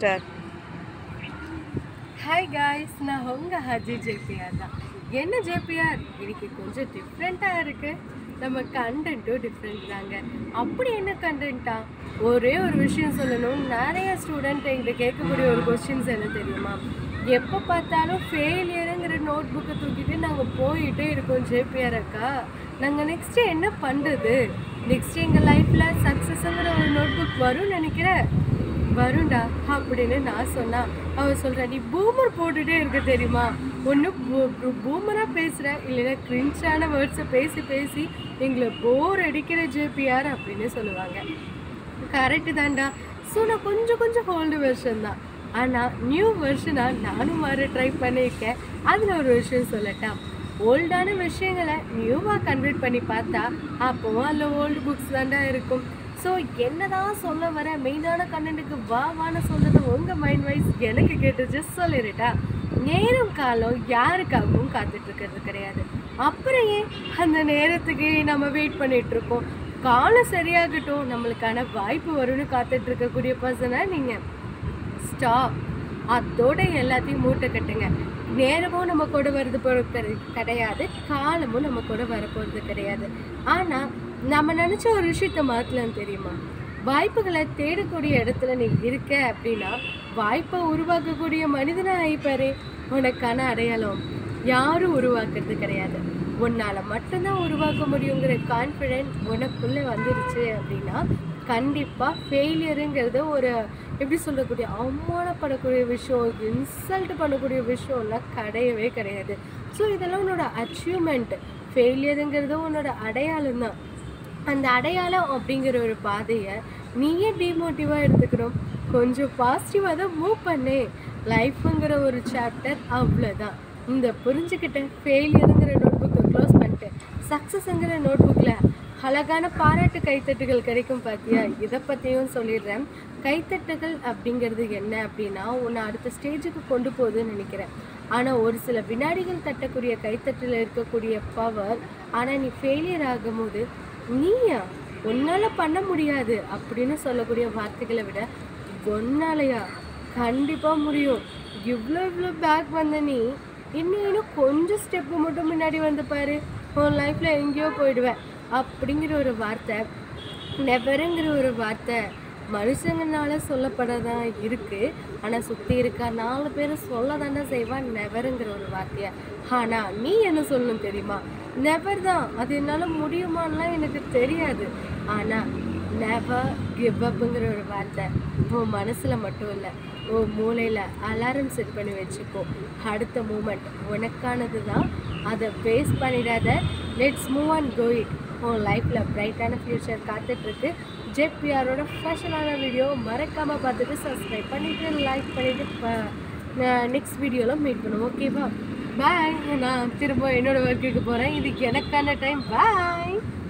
start hi guys நான் உங்கள் Haji JPR தான் என்ன ஜேபிஆர் இன்னைக்கு கொஞ்சம் டிஃப்ரெண்ட்டாக இருக்கு நம்ம கண்டென்ட்டும் டிஃப்ரெண்ட் தாங்க அப்படி என்ன கண்டென்ட்டா ஒரே ஒரு விஷயம் சொல்லணும் நிறைய ஸ்டூடெண்ட் எங்கிட்ட கேட்கக்கூடிய ஒரு கொஸ்டின்ஸ் என்ன தெரியுமா எப்போ பார்த்தாலும் ஃபெயிலியருங்கிற நோட் புக்கை தூக்கிட்டு நாங்கள் போயிட்டே இருக்கோம் ஜேபிஆர் அக்கா நாங்கள் நெக்ஸ்ட்டு என்ன பண்ணுறது நெக்ஸ்ட் எங்கள் லைஃப்பில் சக்ஸஸ்ங்கிற ஒரு நோட் புக் வரும்னு நினைக்கிறேன் வருண்டா அப்படின்னு நான் சொன்னா அவ சொல்றா நீ பூமர் போட்டுட்டே இருக்க தெரியுமா ஒன்று பூமராக பேசுகிற இல்லைன்னா கிரிஞ்சான வேர்ட்ஸை பேசி பேசி எங்களை போர் அடிக்கிற ஜேபிஆர் அப்படின்னு சொல்லுவாங்க கரெக்டு தான்டா ஸோ நான் கொஞ்சம் கொஞ்சம் ஓல்டு வெர்ஷன் தான் ஆனால் நியூ வெர்ஷனாக நானும் மாற ட்ரை பண்ணியிருக்கேன் அதில் ஒரு விஷயம் சொல்லட்டா ஓல்டான விஷயங்களை நியூவாக கன்வெர்ட் பண்ணி பார்த்தா அப்போவும் அதில் ஓல்டு புக்ஸ் தாண்டா இருக்கும் ஸோ என்னதான் சொல்ல வர மெயினான கண்டென்ட்டுக்கு வா வான்னு சொன்னது உங்கள் மைண்ட் வைஸ் எனக்கு கேட்டுச்சு சொல்லிடுட்டா நேரம் காலம் யாருக்காகவும் காத்துட்டு இருக்கிறது கிடையாது அப்புறம் ஏன் அந்த நேரத்துக்கு நம்ம வெயிட் பண்ணிட்டு இருக்கோம் காலம் சரியாகட்டும் நம்மளுக்கான வாய்ப்பு வரும்னு காத்துட்டு இருக்கக்கூடிய பர்சனா நீங்கள் ஸ்டாப் அதோட எல்லாத்தையும் மூட்டை கட்டுங்க நேரமும் நம்ம கூட வருது போறது கிடை- கிடையாது காலமும் நம்ம கூட வரப்போகிறது கிடையாது ஆனால் நம்ம நினச்ச ஒரு விஷயத்த மாற்றலாம் தெரியுமா வாய்ப்புகளை தேடக்கூடிய இடத்துல நீ இருக்க அப்படின்னா வாய்ப்பை உருவாக்கக்கூடிய மனிதனா ஆயிப்பாரு உனக்கான அடையாளம் யாரும் உருவாக்குறது கிடையாது உன்னால் மட்டும்தான் உருவாக்க முடியுங்கிற கான்ஃபிடென்ட் உனக்குள்ளே வந்துருச்சு அப்படின்னா கண்டிப்பாக ஃபெயிலியருங்கிறது ஒரு எப்படி சொல்லக்கூடிய அவமானப்படக்கூடிய விஷயம் இன்சல்ட் பண்ணக்கூடிய விஷயம்லாம் கிடையவே கிடையாது ஸோ இதெல்லாம் உன்னோட அச்சீவ்மெண்ட் ஃபெயிலியருங்கிறது உன்னோட அடையாளம் தான் அந்த அடையாளம் அப்படிங்கிற ஒரு பாதையை நீயே டிமோட்டிவாக எடுத்துக்கணும் கொஞ்சம் பாசிட்டிவாக தான் மூவ் பண்ணு லைஃப்புங்கிற ஒரு சாப்டர் அவ்வளோதான் இந்த புரிஞ்சுக்கிட்ட ஃபெயிலியருங்கிற நோட் புக்கை க்ளோஸ் பண்ணிட்டு சக்ஸஸ்ங்கிற நோட் புக்கில் அழகான பாராட்டு கைத்தட்டுகள் கிடைக்கும் பார்த்தியா இதை பற்றியும் சொல்லிடுறேன் கைத்தட்டுகள் அப்படிங்கிறது என்ன அப்படின்னா உன்னை அடுத்த ஸ்டேஜுக்கு கொண்டு போகுதுன்னு நினைக்கிறேன் ஆனால் ஒரு சில வினாடிகள் தட்டக்கூடிய கைத்தட்டில் இருக்கக்கூடிய பவர் ஆனால் நீ ஃபெயிலியர் ஆகும்போது நீயா உன்னால் பண்ண முடியாது அப்படின்னு சொல்லக்கூடிய வார்த்தைகளை விட ஒன்னாலையா கண்டிப்பாக முடியும் இவ்வளோ இவ்வளோ பேக் வந்த நீ இன்னும் இன்னும் கொஞ்சம் ஸ்டெப்பு மட்டும் முன்னாடி வந்து பாரு உன் லைஃப்பில் எங்கேயோ போயிடுவேன் அப்படிங்கிற ஒரு வார்த்தை நெவருங்கிற ஒரு வார்த்தை மனுஷங்கனால சொல்லப்படதான் இருக்கு ஆனால் சுற்றி இருக்க நாலு பேர் சொல்ல தானே செய்வான் நெவருங்கிற ஒரு வார்த்தையை ஆனால் நீ என்ன சொல்லணும் தெரியுமா நெவர் தான் அது என்னால் முடியுமான்லாம் எனக்கு தெரியாது ஆனால் நெவர் கிவ் அப்புங்கிற ஒரு வார்த்தை உன் மனசில் மட்டும் இல்லை உன் மூளையில் அலாரம் செட் பண்ணி வச்சுக்கோ அடுத்த மூமெண்ட் உனக்கானது தான் அதை வேஸ்ட் பண்ணிடாத let's move and go it உன் லைஃப்பில் பிரைட்டான ஃப்யூச்சர் காத்துட்ருக்கு ஜெப்பிஆரோட ஃபேஷனான வீடியோ மறக்காமல் பார்த்துட்டு சப்ஸ்கிரைப் பண்ணிவிட்டு லைக் பண்ணிவிட்டு நெக்ஸ்ட் வீடியோவில் மீட் பண்ணுவோம் ஓகேவா பாய் நான் திரும்ப என்னோட ஒர்க்குக்கு போகிறேன் இதுக்கு எனக்கான டைம் பாய்